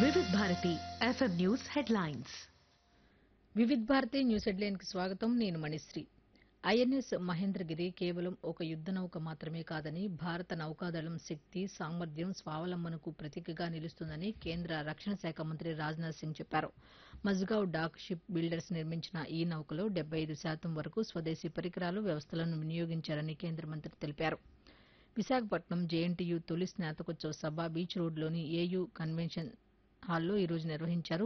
వివిధ Bharati FM news headlines Vividh Bharati news హెడ్లైన్కి స్వాగతం నేను మణిశ్రీ ఐఎన్ఎస్ మహేంద్రగిరి కేవలం ఒక యుద్ధ నౌక మాత్రమే కాదని భారత నౌకాదళం శక్తి సామర్థ్యం స్వావలంబనకు ప్రతీకగా నిలుస్తుందని కేంద్ర రక్షణ శాఖ మంత్రి రాజ్నాథ్ సింగ్ చెప్పారు మజ్గావ్ డాక్ షిప్ బిల్డర్స్ నిర్మించిన ఈ నౌకలో డెబ్బై ఐదు శాతం వరకు స్వదేశీ పరికరాలు వ్యవస్థలను వినియోగించారని కేంద్ర మంత్రి తెలిపారు విశాఖపట్నం జేఎన్టీయూ తొలి స్నాతకోత్సవ సభ బీచ్ రోడ్లోని ఏయూ కన్వెన్షన్ హాల్లో ఈ రోజు నిర్వహించారు